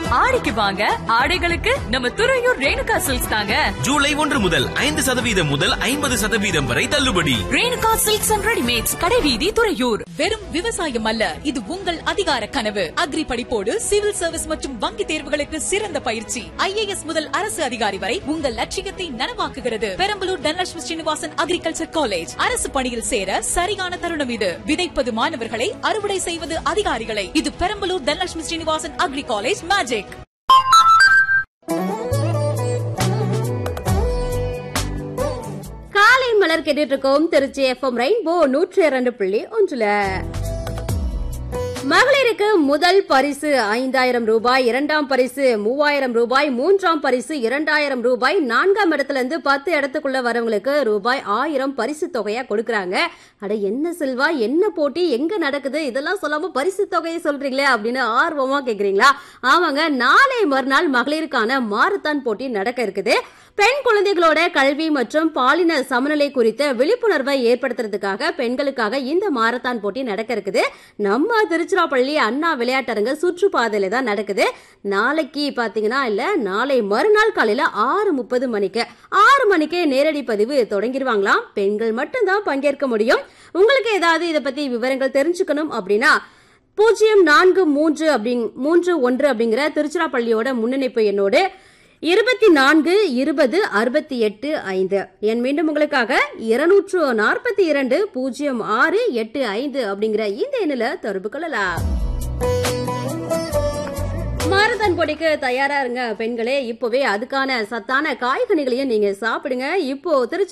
ஆடிக்கு வாங்க ஆடைகளுக்கு நம்ம துறையூர் ரேணுகா சில்க்ஸ் தாங்க ஜூலை ஒன்று முதல் ஐந்து சதவீதம் முதல் ஐம்பது சதவீதம் வரை தள்ளுபடி ரேணுகா சில்க்ஸ் அண்ட் ரெடிமேட்ஸ் கடைவீதி துறையூர் வெறும் விவசாயம் அல்ல இது உங்கள் அதிகார கனவு அக்ரி படிப்போடு சிவில் சர்வீஸ் மற்றும் வங்கி தேர்வுகளுக்கு சிறந்த பயிற்சி ஐஏஎஸ் முதல் அரசு அதிகாரி வரை உங்கள் லட்சியத்தை நனவாக்குகிறது பெரம்பலூர் தனலட்சுமி ஸ்ரீனிவாசன் அக்ரிகல்ச்சர் காலேஜ் அரசு பணியில் சேர சரியான தருணம் இது விதைப்பது மாணவர்களை அறுவடை செய்வது அதிகாரிகளை இது Perambalur Dhanalakshmi Srinivasan agri college magic காலை மலர் கேட்டுட்டு இருக்கோம் திருச்சி எஃப்எம் ரெயின்போ நூற்றி இரண்டு புள்ளி ஒன்றுல மகளிருக்கு முதல் பரிசு ஐந்தாயிரம் ரூபாய் இரண்டாம் பரிசு மூவாயிரம் ரூபாய் மூன்றாம் பரிசு இரண்டாயிரம் ரூபாய் நான்காம் இடத்துல இருந்து பத்து இடத்துக்குள்ள வரவங்களுக்கு ரூபாய் ஆயிரம் பரிசு தொகையா கொடுக்கறாங்க அட என்ன செல்வா என்ன போட்டி எங்க நடக்குது இதெல்லாம் சொல்லாம பரிசு தொகையை சொல்றீங்களே அப்படின்னு ஆர்வமா கேக்குறீங்களா ஆமாங்க நாளை மறுநாள் மகளிருக்கான மாரத்தான் போட்டி நடக்க இருக்குது பெண் குழந்தைகளோட கல்வி மற்றும் பாலின சமநிலை குறித்த விழிப்புணர்வை ஏற்படுத்துறதுக்காக பெண்களுக்காக இந்த மாரத்தான் போட்டி நடக்க இருக்குது நம்ம திருச்சிராப்பள்ளி அண்ணா விளையாட்டரங்க சுற்றுப்பாதையில தான் நடக்குது நாளைக்கு பாத்தீங்கன்னா இல்ல நாளை மறுநாள் காலையில ஆறு முப்பது மணிக்கு ஆறு மணிக்கே நேரடி பதிவு தொடங்கிடுவாங்களாம் பெண்கள் மட்டும்தான் பங்கேற்க முடியும் உங்களுக்கு ஏதாவது இதை பத்தி விவரங்கள் தெரிஞ்சுக்கணும் அப்படின்னா பூஜ்ஜியம் நான்கு மூன்று அப்படிங் மூன்று ஒன்று அப்படிங்கிற திருச்சிராப்பள்ளியோட முன்னிணைப்பு எண்ணோடு இருபத்தி நான்கு இருபது அறுபத்தி எட்டு ஐந்து என் மீண்டும் உங்களுக்காக இருநூற்று நாற்பத்தி இரண்டு பூஜ்ஜியம் ஆறு எட்டு ஐந்து அப்படிங்கிற இந்த எண்ணில் தொடர்பு கொள்ளலாம் மாரத்தான் போட்டிக்கு தயாரா இருங்க பெண்களே இப்பவே அதுக்கான சத்தான காய்கனிகளையும் நீங்க சாப்பிடுங்க இப்போ திருச்சி